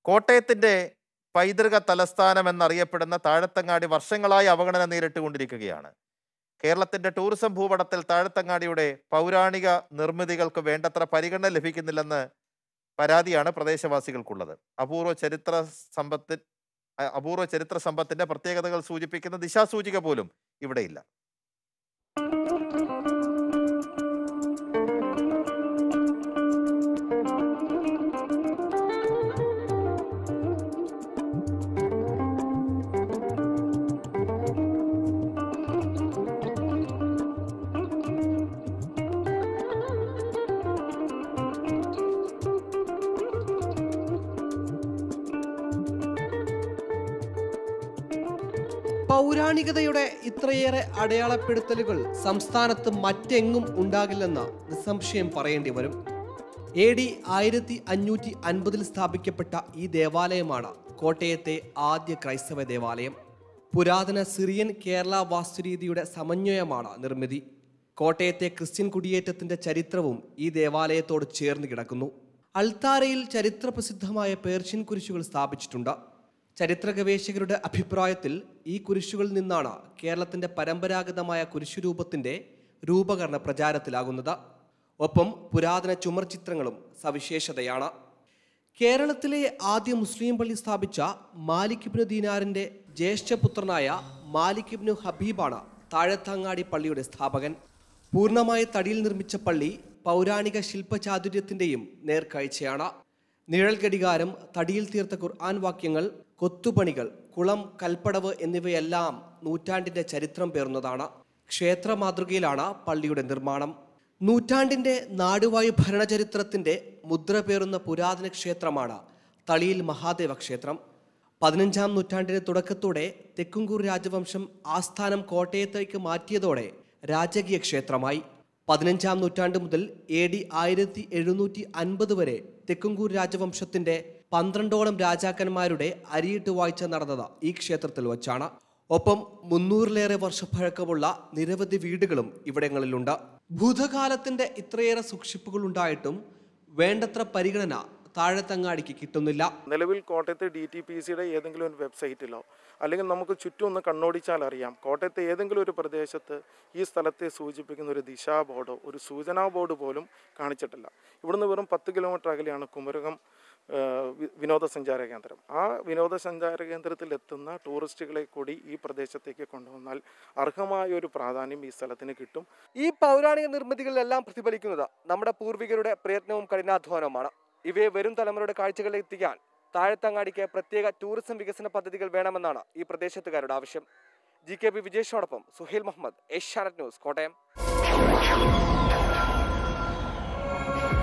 കോട്ടയത്തിൻ്റെ പൈതൃക തലസ്ഥാനം എന്നറിയപ്പെടുന്ന താഴത്തങ്ങാടി വർഷങ്ങളായി അവഗണന നേരിട്ടുകൊണ്ടിരിക്കുകയാണ് കേരളത്തിന്റെ ടൂറിസം ഭൂപടത്തിൽ താഴത്തങ്ങാടിയുടെ പൗരാണിക നിർമ്മിതികൾക്ക് വേണ്ടത്ര പരിഗണന ലഭിക്കുന്നില്ലെന്ന് പരാതിയാണ് പ്രദേശവാസികൾക്കുള്ളത് അപൂർവ ചരിത്ര സമ്പത്തി അ- അപൂർവ ചരിത്ര സമ്പത്തിന്റെ പ്രത്യേകതകൾ സൂചിപ്പിക്കുന്ന ദിശാസൂചിക പോലും ഇവിടെയില്ല പൗരാണികതയുടെ ഇത്രയേറെ അടയാളപ്പെടുത്തലുകൾ സംസ്ഥാനത്ത് മറ്റെങ്ങും ഉണ്ടാകില്ലെന്ന് നിസ്സംശയം പറയേണ്ടി വരും എ ഡി ആയിരത്തി അഞ്ഞൂറ്റി അൻപതിൽ സ്ഥാപിക്കപ്പെട്ട ഈ ദേവാലയമാണ് കോട്ടയത്തെ ആദ്യ ക്രൈസ്തവ ദേവാലയം പുരാതന സിറിയൻ കേരള വാസ്തുരീതിയുടെ സമന്വയമാണ് നിർമ്മിതി കോട്ടയത്തെ ക്രിസ്ത്യൻ കുടിയേറ്റത്തിന്റെ ചരിത്രവും ഈ ദേവാലയത്തോട് ചേർന്ന് കിടക്കുന്നു അൾത്താരയിൽ ചരിത്രപ്രസിദ്ധമായ പേർഷ്യൻ കുരിശുകൾ സ്ഥാപിച്ചിട്ടുണ്ട് ചരിത്ര ഗവേഷകരുടെ അഭിപ്രായത്തിൽ ഈ കുരിശുകളിൽ നിന്നാണ് കേരളത്തിന്റെ പരമ്പരാഗതമായ കുരിശുരൂപത്തിന്റെ രൂപകരണ പ്രചാരത്തിലാകുന്നത് ഒപ്പം പുരാതന ചുമർ ചിത്രങ്ങളും സവിശേഷതയാണ് കേരളത്തിലെ ആദ്യ മുസ്ലിം പള്ളി സ്ഥാപിച്ച മാലിക് ഇബ്നു ദീനാറിന്റെ ജ്യേഷ്ഠപുത്രനായ മാലിക് ഇബ്നു ഹബീബാണ് താഴത്തങ്ങാടി പള്ളിയുടെ സ്ഥാപകൻ പൂർണ്ണമായി തടിയിൽ നിർമ്മിച്ച പള്ളി പൗരാണിക ശില്പചാതുര്യത്തിന്റെയും നേർക്കാഴ്ചയാണ് നിഴൽ ഘടികാരം തടിയിൽ തീർത്ത ഖുർആൻ വാക്യങ്ങൾ കൊത്തുപണികൾ കുളം കൽപ്പടവ് എന്നിവയെല്ലാം നൂറ്റാണ്ടിന്റെ ചരിത്രം പേർന്നതാണ് ക്ഷേത്ര മാതൃകയിലാണ് പള്ളിയുടെ നിർമ്മാണം നൂറ്റാണ്ടിന്റെ നാടുവായു ഭരണചരിത്രത്തിന്റെ മുദ്ര പേറുന്ന പുരാതന ക്ഷേത്രമാണ് തളിയിൽ മഹാദേവ ക്ഷേത്രം പതിനഞ്ചാം നൂറ്റാണ്ടിന്റെ തുടക്കത്തോടെ തെക്കുംകൂർ രാജവംശം ആസ്ഥാനം കോട്ടയത്തേക്ക് മാറ്റിയതോടെ രാജകീയ ക്ഷേത്രമായി പതിനഞ്ചാം നൂറ്റാണ്ട് മുതൽ എ ഡി ആയിരത്തി എഴുന്നൂറ്റി അൻപത് വരെ തെക്കുംകൂർ രാജവംശത്തിന്റെ പന്ത്രണ്ടോളം രാജാക്കന്മാരുടെ അരിയിട്ട് വായിച്ച നടന്നത് ഈ ക്ഷേത്രത്തിൽ വച്ചാണ് ഒപ്പം മുന്നൂറിലേറെ വർഷപ്പഴക്കമുള്ള നിരവധി വീടുകളും ഇവിടങ്ങളിലുണ്ട് ഭൂതകാലത്തിന്റെ ഇത്രയേറെ സൂക്ഷിപ്പുകൾ ഉണ്ടായിട്ടും വേണ്ടത്ര പരിഗണന താഴത്തങ്ങാടിക്ക് കിട്ടുന്നില്ല നിലവിൽ കോട്ടയത്തെ ഡി ടി പി സിയുടെ ഏതെങ്കിലും ഒരു വെബ്സൈറ്റിലോ അല്ലെങ്കിൽ നമുക്ക് ചുറ്റും ഒന്ന് കണ്ണോടിച്ചാൽ അറിയാം കോട്ടയത്തെ ഏതെങ്കിലും ഒരു പ്രദേശത്ത് ഈ സ്ഥലത്തെ സൂചിപ്പിക്കുന്ന ഒരു ദിശാ ബോർഡോ ഒരു സൂചനാ ബോർഡ് പോലും കാണിച്ചിട്ടില്ല ഇവിടുന്ന് വെറും പത്ത് കിലോമീറ്റർ അകലെയാണ് കുമരകം ആ, വി- വിനോദസഞ്ചാര കേന്ദ്രം ആ വിനോദസഞ്ചാര കേന്ദ്രത്തിൽ എത്തുന്ന ടൂറിസ്റ്റുകളെ കൂടി ഈ പ്രദേശത്തേക്ക് കൊണ്ടുവന്നാൽ അർഹമായ ഒരു പ്രാധാന്യം ഈ സ്ഥലത്തിന് കിട്ടും ഈ പൗരാണിക നിർമ്മിതികളിലെല്ലാം പ്രതിഫലിക്കുന്നത് നമ്മുടെ പൂർവികരുടെ പ്രയത്നവും കഠിനാധ്വാനവുമാണ് ഇവയെ വരും തലമുറയുടെ കാഴ്ചകളിൽ എത്തിക്കാൻ താഴത്തങ്ങാടിക്ക് പ്രത്യേക ടൂറിസം വികസന പദ്ധതികൾ വേണമെന്നാണ് ഈ പ്രദേശത്തുകാരുടെ ആവശ്യം ജി കെ പി വിജേഷിനോടൊപ്പം സുഹേൽ മുഹമ്മദ് ഏഷ്യാനെറ്റ് ന്യൂസ് കോട്ടയം